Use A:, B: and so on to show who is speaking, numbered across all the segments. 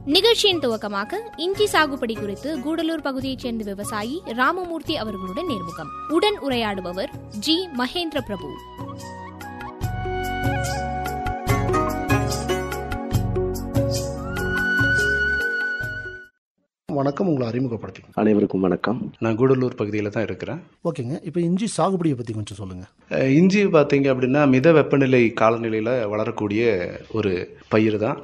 A: நிகழ்ச்சியின் துவக்கமாக இஞ்சி சாகுபடி குறித்து கூடலூர் பகுதியைச் சேர்ந்த விவசாயி ராமமூர்த்தி அவர்களுடன் நேர்முகம் உடன் உரையாடுபவர் ஜி மகேந்திர பிரபு
B: வணக்கம் உங்களை அறிமுகப்படுத்திக்கணும்
C: அனைவருக்கும் வணக்கம்
D: நான் கூடலூர் பகுதியில் தான் இருக்கிறேன்
B: ஓகேங்க இப்போ இஞ்சி சாகுபடியை பற்றி கொஞ்சம் சொல்லுங்கள்
D: அஹ் இஞ்சி பார்த்தீங்க அப்படின்னா மித வெப்பநிலை காலநிலையில் வளரக்கூடிய ஒரு பயிர் தான்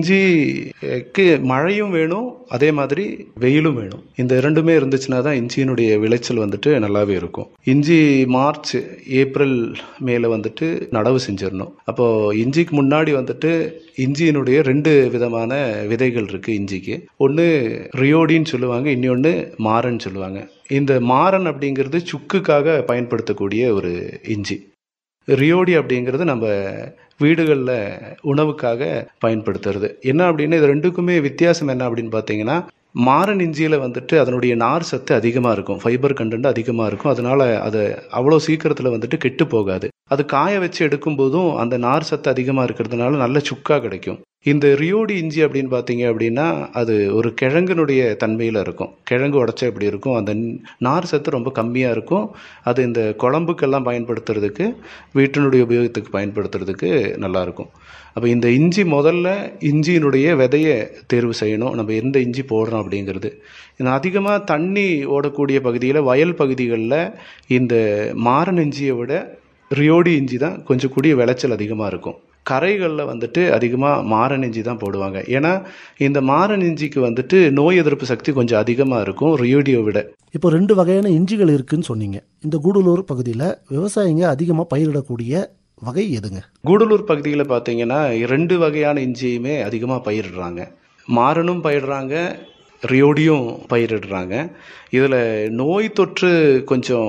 D: இஞ்சிக்கு மழையும் வேணும் அதே மாதிரி வெயிலும் வேணும் இந்த இரண்டுமே இருந்துச்சுன்னா தான் இஞ்சியினுடைய விளைச்சல் வந்துட்டு நல்லாவே இருக்கும் இஞ்சி மார்ச் ஏப்ரல் மேல வந்துட்டு நடவு செஞ்சிடணும் அப்போ இஞ்சிக்கு முன்னாடி வந்துட்டு இஞ்சியினுடைய ரெண்டு விதமான விதைகள் இருக்கு இஞ்சிக்கு ஒன்று ரியோடின்னு சொல்லுவாங்க இன்னொன்று மாரன் சொல்லுவாங்க இந்த மாரன் அப்படிங்கிறது சுக்குக்காக பயன்படுத்தக்கூடிய ஒரு இஞ்சி ரியோடி அப்படிங்கிறது நம்ம வீடுகளில் உணவுக்காக பயன்படுத்துறது என்ன அப்படின்னு இது ரெண்டுக்குமே வித்தியாசம் என்ன அப்படின்னு பார்த்தீங்கன்னா மாரன் இஞ்சியில் வந்துட்டு அதனுடைய நார் சத்து அதிகமாக இருக்கும் ஃபைபர் கண்டென்ட் அதிகமாக இருக்கும் அதனால அது அவ்வளோ சீக்கிரத்தில் வந்துட்டு கெட்டு போகாது அது காய வச்சு எடுக்கும் போதும் அந்த நார் சத்து அதிகமாக இருக்கிறதுனால நல்ல சுக்கா கிடைக்கும் இந்த ரியோடி இஞ்சி அப்படின்னு பார்த்தீங்க அப்படின்னா அது ஒரு கிழங்கினுடைய தன்மையில் இருக்கும் கிழங்கு உடச்சா எப்படி இருக்கும் அந்த நார் சத்து ரொம்ப கம்மியாக இருக்கும் அது இந்த குழம்புக்கெல்லாம் பயன்படுத்துறதுக்கு வீட்டினுடைய உபயோகத்துக்கு பயன்படுத்துறதுக்கு நல்லாயிருக்கும் அப்போ இந்த இஞ்சி முதல்ல இஞ்சியினுடைய விதையை தேர்வு செய்யணும் நம்ம எந்த இஞ்சி போடுறோம் அப்படிங்கிறது இது அதிகமாக தண்ணி ஓடக்கூடிய பகுதியில் வயல் பகுதிகளில் இந்த மாரன் இஞ்சியை விட ரியோடி இஞ்சி தான் கொஞ்சம் கூடிய விளைச்சல் அதிகமாக இருக்கும் கரைகளில் வந்துட்டு அதிகமாக மாரன் இஞ்சி தான் போடுவாங்க ஏன்னா இந்த மாரன் இஞ்சிக்கு வந்துட்டு நோய் எதிர்ப்பு சக்தி கொஞ்சம் அதிகமாக இருக்கும் ரியோடியை விட
B: இப்போ ரெண்டு வகையான இஞ்சிகள் இருக்குன்னு சொன்னீங்க இந்த கூடலூர் பகுதியில் விவசாயிங்க அதிகமாக பயிரிடக்கூடிய வகை எதுங்க
D: கூடலூர் பகுதியில் பார்த்தீங்கன்னா ரெண்டு வகையான இஞ்சியுமே அதிகமாக பயிரிடுறாங்க மாரனும் பயிரிடுறாங்க ரியோடியும் பயிரிடுறாங்க இதில் நோய் தொற்று கொஞ்சம்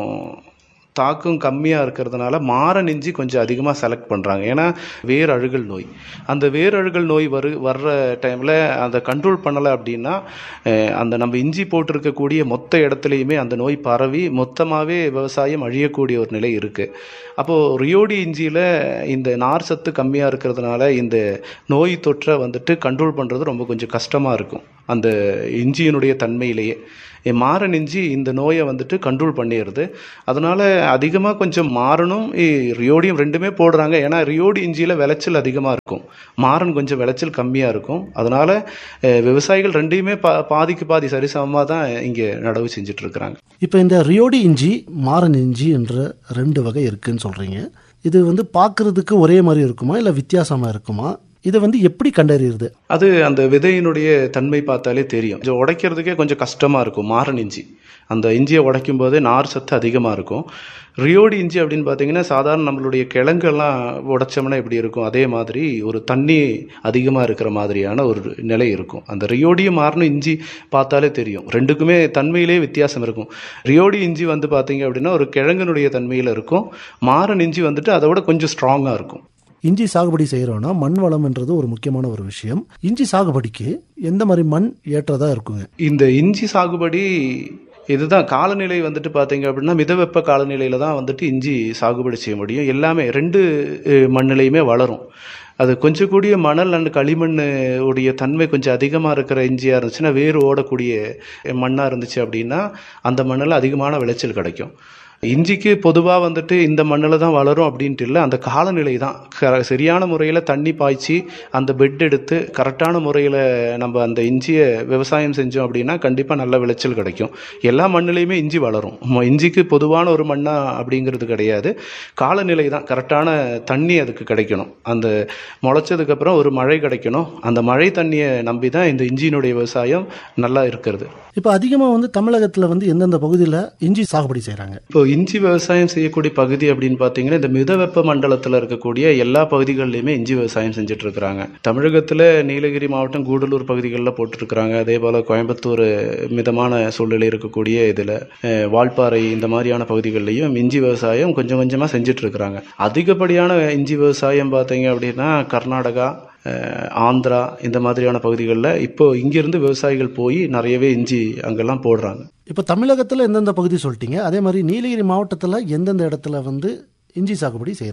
D: தாக்கம் கம்மியாக இருக்கிறதுனால மாரன் இஞ்சி கொஞ்சம் அதிகமாக செலக்ட் பண்ணுறாங்க ஏன்னா வேர் அழுகல் நோய் அந்த வேர் அழுகல் நோய் வரு வர்ற டைமில் அதை கண்ட்ரோல் பண்ணலை அப்படின்னா அஹ், அந்த நம்ம இஞ்சி போட்டிருக்கக்கூடிய மொத்த இடத்துலையுமே அந்த நோய் பரவி மொத்தமாகவே விவசாயம் அழியக்கூடிய ஒரு நிலை இருக்குது அப்போது ரியோடி இஞ்சியில் இந்த நார் சத்து கம்மியாக இருக்கிறதுனால இந்த நோய் தொற்றை வந்துட்டு கண்ட்ரோல் பண்ணுறது ரொம்ப கொஞ்சம் கஷ்டமாக இருக்கும் அந்த இஞ்சியினுடைய தன்மையிலேயே என் மாரன் இஞ்சி இந்த நோயை வந்துட்டு கண்ட்ரோல் பண்ணிடுது அதனால அதிகமாக கொஞ்சம் மாறனும் ரியோடியும் ரெண்டுமே போடுறாங்க ஏன்னா ரியோடி இஞ்சியில் விளைச்சல் அதிகமாக இருக்கும் மாரன் கொஞ்சம் விளைச்சல் கம்மியாக இருக்கும் அதனால அஹ், விவசாயிகள் ரெண்டையுமே பா பாதிக்கு பாதி சரிசமமாக தான் இங்கே நடவு செஞ்சுட்டு இருக்கிறாங்க
B: இப்போ இந்த ரியோடி இஞ்சி மாரன் இஞ்சி என்ற ரெண்டு வகை இருக்குன்னு சொல்கிறீங்க இது வந்து பார்க்கறதுக்கு ஒரே மாதிரி இருக்குமா இல்லை வித்தியாசமாக இருக்குமா இதை வந்து எப்படி கண்டறியறது
D: அது அந்த விதையினுடைய தன்மை பார்த்தாலே தெரியும் கொஞ்சம் உடைக்கிறதுக்கே கொஞ்சம் கஷ்டமாக இருக்கும் மாரன் இஞ்சி அந்த இஞ்சியை உடைக்கும் போதே நார் சத்து அதிகமாக இருக்கும் ரியோடி இஞ்சி அப்படின்னு பார்த்தீங்கன்னா சாதாரண நம்மளுடைய கிழங்கெல்லாம் உடைச்சோம்னா எப்படி இருக்கும் அதே மாதிரி ஒரு தண்ணி அதிகமாக இருக்கிற மாதிரியான ஒரு நிலை இருக்கும் அந்த ரியோடியும் மாறணும் இஞ்சி பார்த்தாலே தெரியும் ரெண்டுக்குமே தன்மையிலே வித்தியாசம் இருக்கும் ரியோடி இஞ்சி வந்து பார்த்தீங்க அப்படின்னா ஒரு கிழங்கனுடைய தன்மையில் இருக்கும் மாரன் இஞ்சி வந்துட்டு அதை விட கொஞ்சம் ஸ்ட்ராங்காக இருக்கும்
B: இஞ்சி சாகுபடி செய்கிறோன்னா மண் வளம்ன்றது ஒரு முக்கியமான ஒரு விஷயம் இஞ்சி சாகுபடிக்கு எந்த மாதிரி மண் ஏற்றதா இருக்குங்க
D: இந்த இஞ்சி சாகுபடி இதுதான் காலநிலை வந்துட்டு பார்த்தீங்க அப்படின்னா மிதவெப்ப காலநிலையில தான் வந்துட்டு இஞ்சி சாகுபடி செய்ய முடியும் எல்லாமே ரெண்டு அஹ், மண்ணிலையுமே வளரும் அது கொஞ்சம் கூடிய மணல் அண்ட் களிமண் உடைய தன்மை கொஞ்சம் அதிகமாக இருக்கிற இஞ்சியாக இருந்துச்சுன்னா வேறு ஓடக்கூடிய மண்ணாக இருந்துச்சு அப்படின்னா அந்த மண்ணில் அதிகமான விளைச்சல் கிடைக்கும் இஞ்சிக்கு பொதுவாக வந்துட்டு இந்த மண்ணில் தான் வளரும் அப்படின்ட்டு இல்லை அந்த காலநிலை தான் க- சரியான முறையில் தண்ணி பாய்ச்சி அந்த பெட் எடுத்து கரெக்டான முறையில் நம்ம அந்த இஞ்சியை விவசாயம் செஞ்சோம் அப்படின்னா கண்டிப்பாக நல்ல விளைச்சல் கிடைக்கும் எல்லா மண்ணிலையுமே இஞ்சி வளரும் ம- இஞ்சிக்கு பொதுவான ஒரு மண்ணா அப்படிங்கிறது கிடையாது காலநிலை தான் கரெக்டான தண்ணி அதுக்கு கிடைக்கணும் அந்த முளைச்சதுக்கப்புறம் ஒரு மழை கிடைக்கணும் அந்த மழை தண்ணியை நம்பி தான் இந்த இஞ்சியினுடைய விவசாயம் நல்லா இருக்கிறது
B: இப்போ அதிகமாக வந்து தமிழகத்தில் வந்து எந்தெந்த பகுதியில் இஞ்சி சாகுபடி செய்கிறாங்க
D: இப்போ இஞ்சி விவசாயம் செய்யக்கூடிய பகுதி அப்படின்னு பார்த்தீங்கன்னா இந்த மிதவெப்ப மண்டலத்தில் இருக்கக்கூடிய எல்லா பகுதிகளிலுமே இஞ்சி விவசாயம் செஞ்சுட்டு இருக்கிறாங்க தமிழகத்தில் நீலகிரி மாவட்டம் கூடலூர் பகுதிகளில் போட்டுருக்குறாங்க அதே போல் கோயம்புத்தூர் மிதமான சூழ்நிலை இருக்கக்கூடிய இதில் வால்பாறை இந்த மாதிரியான பகுதிகளிலையும் இஞ்சி விவசாயம் கொஞ்சம் கொஞ்சமாக செஞ்சுட்டு இருக்கிறாங்க அதிகப்படியான இஞ்சி விவசாயம் பார்த்தீங்க அப்படின்னா கர்நாடகா அஹ், ஆந்திரா இந்த மாதிரியான பகுதிகளில் இப்போ இங்கிருந்து விவசாயிகள் போய் நிறையவே இஞ்சி அங்கெல்லாம் போடுறாங்க
B: இப்போ தமிழகத்தில் எந்தெந்த பகுதி சொல்லிட்டீங்க அதே மாதிரி நீலகிரி மாவட்டத்தில் எந்தெந்த இடத்துல வந்து இஞ்சி சாகுபடி செய்கிறாங்க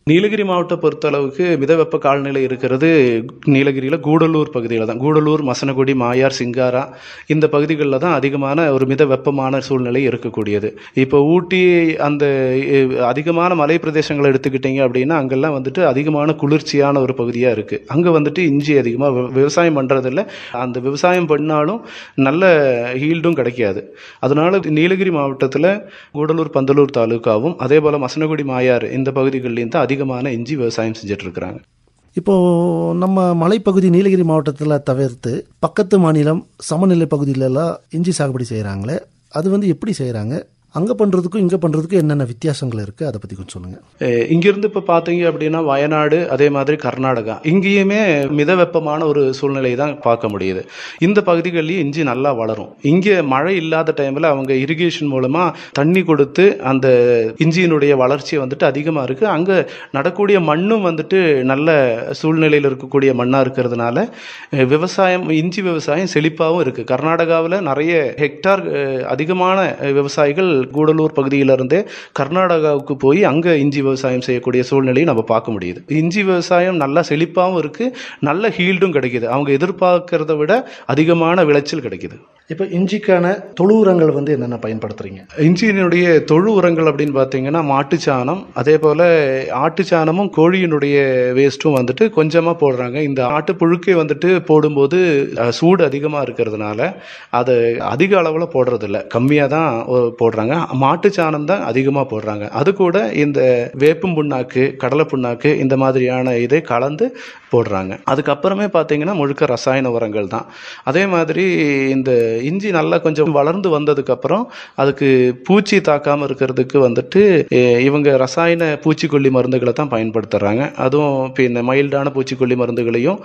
D: நீலகிரி மாவட்டத்தை பொறுத்தளவுக்கு மிதவெப்ப காலநிலை இருக்கிறது நீலகிரியில் கூடலூர் பகுதியில் தான் கூடலூர் மசனகுடி மாயார் சிங்காரா இந்த பகுதிகளில் தான் அதிகமான ஒரு மித வெப்பமான சூழ்நிலை இருக்கக்கூடியது இப்போ ஊட்டி அந்த எ, அதிகமான மலை பிரதேசங்களை எடுத்துக்கிட்டீங்க அப்படின்னா அங்கெல்லாம் வந்துட்டு அதிகமான குளிர்ச்சியான ஒரு பகுதியாக இருக்குது அங்கே வந்துட்டு இஞ்சி அதிகமாக விவசாயம் பண்ணுறதில்ல அந்த விவசாயம் பண்ணாலும் நல்ல ஹீல்டும் கிடைக்காது அதனால நீலகிரி மாவட்டத்தில் கூடலூர் பந்தலூர் தாலுகாவும் அதே போல் மசனகுடி மாயார் இந்த பகுதிகள்லையும் தான் அதிகமான இஞ்சி விவசாயம் செஞ்சுட்டு இருக்கிறாங்க
B: இப்போ நம்ம மலைப்பகுதி நீலகிரி மாவட்டத்தில் தவிர்த்து பக்கத்து மாநிலம் சமநிலை பகுதியிலலாம் இஞ்சி சாகுபடி செய்கிறாங்களே அது வந்து எப்படி செய்கிறாங்க அங்கே பண்ணுறதுக்கும் இங்கே பண்ணுறதுக்கும் என்னென்ன வித்தியாசங்கள் இருக்குது அதை பற்றி கொஞ்சம் சொல்லுங்கள்
D: அஹ் இங்கிருந்து இப்போ பார்த்தீங்க அப்படின்னா வயநாடு அதே மாதிரி கர்நாடகா இங்கேயுமே மித வெப்பமான ஒரு சூழ்நிலை தான் பார்க்க முடியுது இந்த பகுதிகள்லேயும் இஞ்சி நல்லா வளரும் இங்கே மழை இல்லாத டைமில் அவங்க இரிகேஷன் மூலமாக தண்ணி கொடுத்து அந்த இஞ்சியினுடைய வளர்ச்சி வந்துட்டு அதிகமாக இருக்குது அங்கே நடக்கூடிய மண்ணும் வந்துட்டு நல்ல சூழ்நிலையில் இருக்கக்கூடிய மண்ணாக இருக்கிறதுனால அஹ் விவசாயம் இஞ்சி விவசாயம் செழிப்பாகவும் இருக்குது கர்நாடகாவில் நிறைய ஹெக்டார் அஹ், அதிகமான அஹ், விவசாயிகள் கூடலூர் பகுதியிலிருந்தே கர்நாடகாவுக்கு போய் அங்கே இஞ்சி விவசாயம் செய்யக்கூடிய சூழ்நிலையை நம்ம பார்க்க முடியுது இஞ்சி விவசாயம் நல்லா செழிப்பாகவும் இருக்குது நல்ல ஹீல்டும் கிடைக்குது அவங்க எதிர்பார்க்கறத விட அதிகமான விளைச்சல் கிடைக்குது
B: இப்போ இஞ்சிக்கான தொழு உரங்கள் வந்து என்னென்ன பயன்படுத்துகிறீங்க
D: இஞ்சியினுடைய தொழு உரங்கள் அப்படின்னு பார்த்தீங்கன்னா மாட்டுச்சாணம் அதே போல் ஆட்டுச்சாணமும் கோழியினுடைய வேஸ்ட்டும் வந்துட்டு கொஞ்சமாக போடுறாங்க இந்த ஆட்டு புழுக்கை வந்துட்டு போடும்போது அஹ், சூடு அதிகமாக இருக்கிறதுனால அதை அதிக அளவில் போடுறதில்ல கம்மியாக தான் ஒ- போடுறாங்க மாட்டுச்சாணம் தான் அதிகமாக போடுறாங்க அது கூட இந்த வேப்பம் புண்ணாக்கு கடலை புண்ணாக்கு இந்த மாதிரியான இதை கலந்து போடுறாங்க அதுக்கப்புறமே பார்த்தீங்கன்னா முழுக்க ரசாயன உரங்கள் தான் அதே மாதிரி இந்த இஞ்சி நல்லா கொஞ்சம் வளர்ந்து வந்ததுக்கப்புறம் அதுக்கு பூச்சி தாக்காமல் இருக்கிறதுக்கு வந்துட்டு எ- இவங்க ரசாயன பூச்சிக்கொல்லி மருந்துகளை தான் பயன்படுத்துகிறாங்க அதுவும் இப்போ இந்த மைல்டான பூச்சிக்கொல்லி மருந்துகளையும்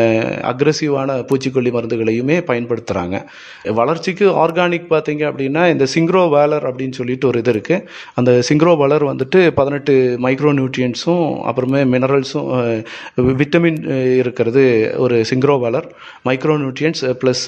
D: அக்ரஸிவான பூச்சிக்கொல்லி மருந்துகளையுமே பயன்படுத்துகிறாங்க வளர்ச்சிக்கு ஆர்கானிக் பார்த்தீங்க அப்படின்னா இந்த சிங்க்ரோ வேலர் அப்படின்னு சொல்லிட்டு ஒரு இது இருக்குது அந்த சிங்க்ரோ வளர் வந்துட்டு பதினெட்டு மைக்ரோ நியூட்ரியன்ஸும் அப்புறமே மினரல்ஸும் விட்டமின் இருக்கிறது ஒரு சிங்க்ரோ வளர் micronutrients plus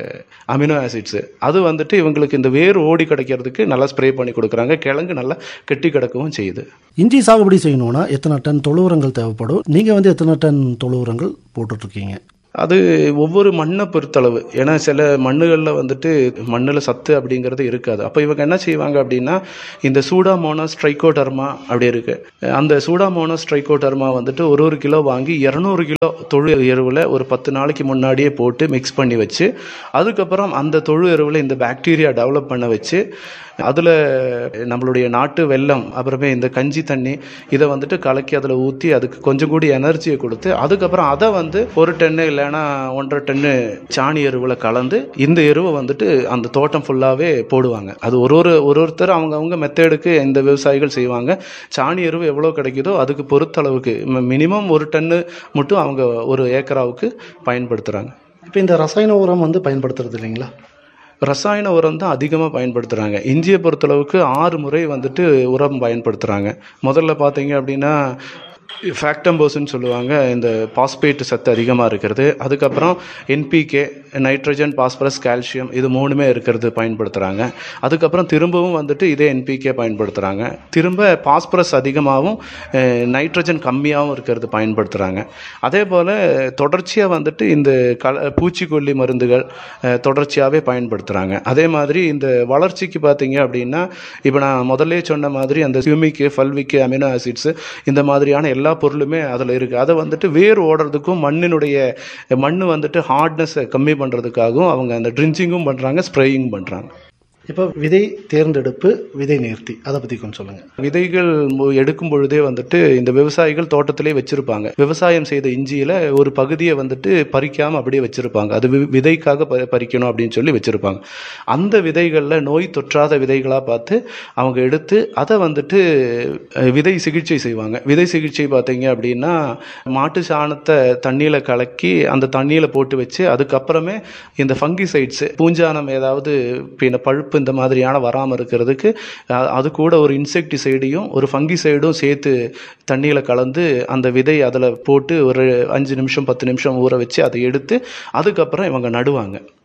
D: amino acids அது வந்துட்டு இவங்களுக்கு இந்த வேர் ஓடி கிடைக்கிறதுக்கு நல்லா ஸ்ப்ரே பண்ணி கொடுக்குறாங்க கிழங்கு நல்லா கெட்டி கிடக்கவும் செய்யுது
B: இஞ்சி சாகுபடி செய்யணும்னா எத்தனை டன் தொழு உரங்கள் தேவைப்படும் நீங்கள் வந்து எத்தனை டன் தொழு உரங்கள் போட்டுட்ருக்கீங்க
D: அது ஒவ்வொரு மண்ணை பொறுத்தளவு ஏன்னா சில மண்ணுகளில் வந்துட்டு மண்ணில் சத்து அப்படிங்கிறது இருக்காது அப்போ இவங்க என்ன செய்வாங்க அப்படின்னா இந்த சூடாமோனஸ் ட்ரைகோடர்மா அப்படி இருக்கு அந்த சூடாமோனஸ் ட்ரைகோடர்மா வந்துட்டு ஒரு ஒரு கிலோ வாங்கி இரநூறு கிலோ தொழு எருவில் ஒரு பத்து நாளைக்கு முன்னாடியே போட்டு மிக்ஸ் பண்ணி வச்சு அதுக்கப்புறம் அந்த தொழு எருவில் இந்த பாக்டீரியா டெவலப் பண்ண வச்சு அதில் நம்மளுடைய நாட்டு வெல்லம் அப்புறமே இந்த கஞ்சி தண்ணி இதை வந்துட்டு கலக்கி அதில் ஊற்றி அதுக்கு கொஞ்சம் கூடி எனர்ஜியை கொடுத்து அதுக்கப்புறம் அதை வந்து ஒரு டென்னு இல்லைன்னா ஒன்றரை டென்னு சாணி எருவில் கலந்து இந்த எருவை வந்துட்டு அந்த தோட்டம் ஃபுல்லாகவே போடுவாங்க அது ஒரு ஒரு ஒரு ஒருத்தர் அவங்கவுங்க மெத்தேடுக்கு இந்த விவசாயிகள் செய்வாங்க சாணி எருவு எவ்வளோ கிடைக்குதோ அதுக்கு பொறுத்தளவுக்கு மினிமம் ஒரு டன்னு மட்டும் அவங்க ஒரு ஏக்கராவுக்கு பயன்படுத்துகிறாங்க
B: இப்போ இந்த ரசாயன உரம் வந்து பயன்படுத்துறது இல்லைங்களா
D: ரசாயன உரம் தான் அதிகமாக பயன்படுத்துகிறாங்க இஞ்சியை பொறுத்தளவுக்கு ஆறு முறை வந்துட்டு உரம் பயன்படுத்துகிறாங்க முதல்ல பார்த்தீங்க அப்படின்னா ஃபேக்டம்போஸ்ன்னு சொல்லுவாங்க இந்த பாஸ்பேட் சத்து அதிகமாக இருக்கிறது அதுக்கப்புறம் என்பிகே நைட்ரஜன் பாஸ்பரஸ் கால்சியம் இது மூணுமே இருக்கிறது பயன்படுத்துகிறாங்க அதுக்கப்புறம் திரும்பவும் வந்துட்டு இதே என்பிகே பயன்படுத்துகிறாங்க திரும்ப பாஸ்பரஸ் அதிகமாகவும் நைட்ரஜன் கம்மியாகவும் இருக்கிறது பயன்படுத்துகிறாங்க அதே போல் தொடர்ச்சியாக வந்துட்டு இந்த கல பூச்சிக்கொல்லி மருந்துகள் அஹ், தொடர்ச்சியாகவே பயன்படுத்துகிறாங்க அதே மாதிரி இந்த வளர்ச்சிக்கு பார்த்தீங்க அப்படின்னா இப்போ நான் முதல்ல சொன்ன மாதிரி அந்த ஹியூமிக்கு ஃபல்விக்கு அமினோ ஆசிட்ஸ் இந்த மாதிரியான எல்லா பொருளுமே அதில் இருக்குது அதை வந்துட்டு வேர் ஓடுறதுக்கும் மண்ணினுடைய மண் வந்துட்டு ஹார்ட்னஸை கம்மி பண்ணுறதுக்காகவும் அவங்க அந்த ட்ரிஞ்சிங்கும் பண்ணுறாங்க ஸ்ப்ரேயிங் பண்ணுறாங்க
B: இப்போ விதை தேர்ந்தெடுப்பு விதை நேர்த்தி அதை பற்றி கொஞ்சம் சொல்லுங்கள்
D: விதைகள் மு- எடுக்கும் பொழுதே வந்துட்டு இந்த விவசாயிகள் தோட்டத்திலே வச்சிருப்பாங்க விவசாயம் செய்த இஞ்சியில ஒரு பகுதியை வந்துட்டு பறிக்காம அப்படியே வச்சிருப்பாங்க அது வி- விதைக்காக ப- பறிக்கணும் அப்படின்னு சொல்லி வச்சிருப்பாங்க அந்த விதைகள்ல நோய் தொற்றாத விதைகளா பார்த்து அவங்க எடுத்து அதை வந்துட்டு அஹ், விதை சிகிச்சை செய்வாங்க விதை சிகிச்சை பார்த்தீங்க அப்படின்னா மாட்டு சாணத்தை தண்ணியில கலக்கி அந்த தண்ணியில போட்டு வச்சு அதுக்கப்புறமே இந்த ஃபங்கிசைட்ஸ் பூஞ்சானம் ஏதாவது பின்ன பழுப்பு இந்த மாதிரியான வராமல் இருக்கிறதுக்கு அஹ், அது கூட ஒரு இன்செக்டிசைடையும் ஒரு ஃபங்கிசைடும் சேர்த்து தண்ணியில் கலந்து அந்த விதை அதில் போட்டு ஒரு அஞ்சு நிமிஷம் பத்து நிமிஷம் ஊற வச்சு அதை எடுத்து அதுக்கப்புறம் இவங்க நடுவாங்க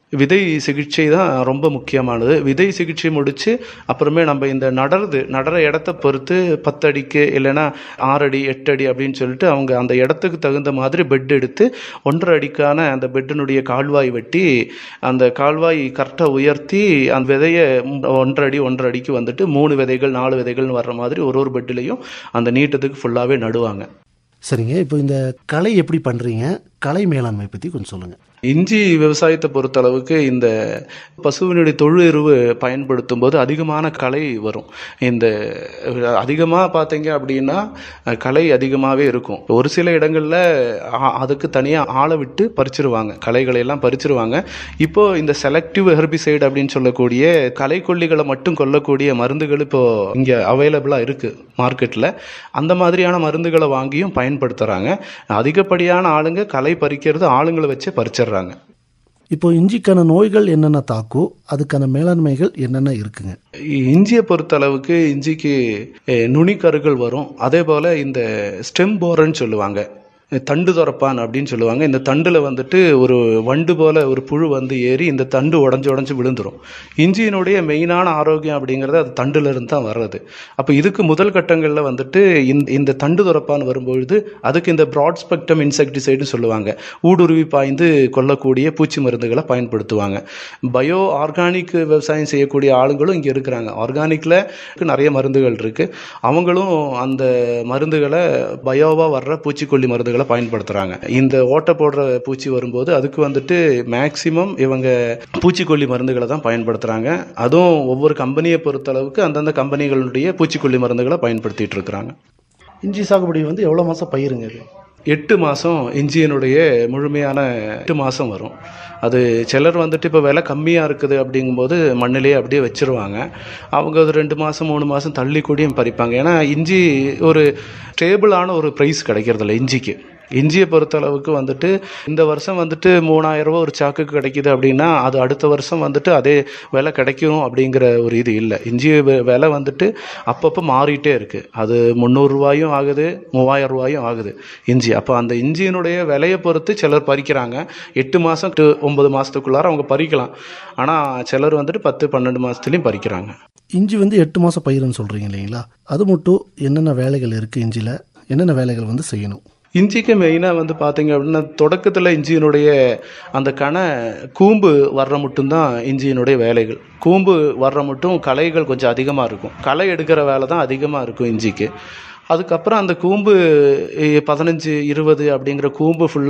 D: விதை சிகிச்சை தான் ரொம்ப முக்கியமானது விதை சிகிச்சை முடிச்சு அப்புறமே நம்ம இந்த நடருது நடற இடத்த பொறுத்து பத்தடிக்கு இல்லைன்னா ஆறடி எட்டு அடி அப்படின்னு சொல்லிட்டு அவங்க அந்த இடத்துக்கு தகுந்த மாதிரி பெட் எடுத்து ஒன்றரை அடிக்கான அந்த பெட்டினுடைய கால்வாய் வெட்டி அந்த கால்வாய் கரெக்டாக உயர்த்தி அந்த விதையை ஒன்றரை அடி ஒன்றரை அடிக்கு வந்துட்டு மூணு விதைகள் நாலு விதைகள்னு வர்ற மாதிரி ஒரு ஒரு பெட்லேயும் அந்த நீட்டத்துக்கு ஃபுல்லாகவே நடுவாங்க
B: சரிங்க இப்போ இந்த களை எப்படி பண்ணுறீங்க களை மேலாண்மை பற்றி கொஞ்சம் சொல்லுங்கள்
D: இஞ்சி விவசாயத்தை பொறுத்தளவுக்கு இந்த பசுவினுடைய தொழு எருவு பயன்படுத்தும் போது அதிகமான களை வரும் இந்த அதிகமாக பார்த்தீங்க அப்படின்னா களை அதிகமாகவே இருக்கும் ஒரு சில இடங்களில் அதுக்கு தனியாக ஆளை விட்டு பறிச்சிருவாங்க களைகளை எல்லாம் பறிச்சிருவாங்க இப்போ இந்த செலக்டிவ் ஹெர்பிசைடு அப்படின்னு சொல்லக்கூடிய களைக்கொல்லிகளை மட்டும் கொல்லக்கூடிய மருந்துகள் இப்போ இங்கே அவைலபிளாக இருக்குது மார்க்கெட்டில் அந்த மாதிரியான மருந்துகளை வாங்கியும் பயன்படுத்துகிறாங்க அதிகப்படியான ஆளுங்க களை பறிக்கிறது ஆளுங்களை வச்சு பறிச்சிடுறாங்க
B: இப்போ இஞ்சிக்கான நோய்கள் என்னென்ன தாக்கும் அதுக்கான மேலாண்மைகள் என்னென்ன இருக்குங்க
D: இஞ்சியை பொறுத்த அளவுக்கு இஞ்சிக்கு அஹ், நுனிக்கருகள் வரும் அதே போல் இந்த ஸ்டெம் போரன்னு சொல்லுவாங்க தண்டு துறப்பான் அப்படின்னு சொல்லுவாங்க இந்த தண்டில் வந்துட்டு ஒரு வண்டு போல ஒரு புழு வந்து ஏறி இந்த தண்டு உடஞ்சி உடஞ்சி விழுந்துரும் இஞ்சியினுடைய மெயினான ஆரோக்கியம் அப்படிங்கிறது அது தண்டுல இருந்து தான் வர்றது அப்போ இதுக்கு முதல் கட்டங்களில் வந்துட்டு இந்த இந்த தண்டு துறப்பான் வரும்பொழுது அதுக்கு இந்த ப்ராட் ஸ்பெக்ட்ரம் இன்செக்டிசைடுன்னு சொல்லுவாங்க ஊடுருவி பாய்ந்து கொல்லக்கூடிய பூச்சி மருந்துகளை பயன்படுத்துவாங்க பயோ ஆர்கானிக் விவசாயம் செய்யக்கூடிய ஆளுங்களும் இங்கே இருக்கிறாங்க ஆர்கானிக்கில் நிறைய மருந்துகள் இருக்குது அவங்களும் அந்த மருந்துகளை பயோவாக வர்ற பூச்சிக்கொல்லி மருந்துகளை பயன்படுத்துகிறாங்க இந்த ஓட்டை போடுற பூச்சி வரும்போது அதுக்கு வந்துட்டு மேக்சிமம் இவங்க பூச்சிக்கொல்லி மருந்துகளை தான் பயன்படுத்துகிறாங்க அதுவும் ஒவ்வொரு கம்பெனியை பொறுத்தளவுக்கு அந்தந்த கம்பெனிகளுடைய பூச்சிக்கொல்லி மருந்துகளை பயன்படுத்திட்டு இருக்கிறாங்க
B: இஞ்சி சாகுபடி வந்து எவ்வளோ மாதம் பயிருங்க இது
D: எட்டு மாதம் இஞ்சியினுடைய முழுமையான எட்டு மாதம் வரும் அது சிலர் வந்துட்டு இப்போ விலை கம்மியாக இருக்குது அப்படிங்கும்போது மண்ணிலேயே அப்படியே வச்சிருவாங்க அவங்க ஒரு ரெண்டு மாதம் மூணு மாதம் தள்ளி கூடியும் பறிப்பாங்க ஏன்னா இஞ்சி ஒரு ஸ்டேபிளான ஒரு ப்ரைஸ் கிடைக்கிறதில்ல இஞ்சிக்கு இஞ்சியை பொறுத்த அளவுக்கு வந்துட்டு இந்த வருஷம் வந்துட்டு மூணாயிரம் ரூபாய் ஒரு சாக்குக்கு கிடைக்குது அப்படின்னா அது அடுத்த வருஷம் வந்துட்டு அதே விலை கிடைக்கும் அப்படிங்கிற ஒரு இது இல்லை இஞ்சி வெ- விலை வந்துட்டு அப்பப்போ மாறிட்டே இருக்கு அது முந்நூறுரூவாயும் ஆகுது மூவாயிரம் ரூபாயும் ஆகுது இஞ்சி அப்போ அந்த இஞ்சியினுடைய விலையை பொறுத்து சிலர் பறிக்கிறாங்க எட்டு மாதம் டு ஒன்பது மாதத்துக்குள்ளார அவங்க பறிக்கலாம் ஆனால் சிலர் வந்துட்டு பத்து பன்னெண்டு மாதத்துலேயும் பறிக்கிறாங்க
B: இஞ்சி வந்து எட்டு மாதம் பயிருன்னு சொல்கிறீங்க இல்லைங்களா அது மட்டும் என்னென்ன வேலைகள் இருக்குது இஞ்சியில் என்னென்ன வேலைகள் வந்து செய்யணும்
D: இஞ்சிக்கு மெயினாக வந்து பார்த்தீங்க அப்படின்னா தொடக்கத்தில் இஞ்சியினுடைய அந்த கணை கூம்பு வர்ற மட்டும்தான் இஞ்சியினுடைய வேலைகள் கூம்பு வர்ற மட்டும் களைகள் கொஞ்சம் அதிகமாக இருக்கும் களை எடுக்கிற வேலை தான் அதிகமாக இருக்கும் இஞ்சிக்கு அதுக்கப்புறம் அந்த கூம்பு பதினஞ்சு இருபது அப்படிங்கிற கூம்பு ஃபுல்லாக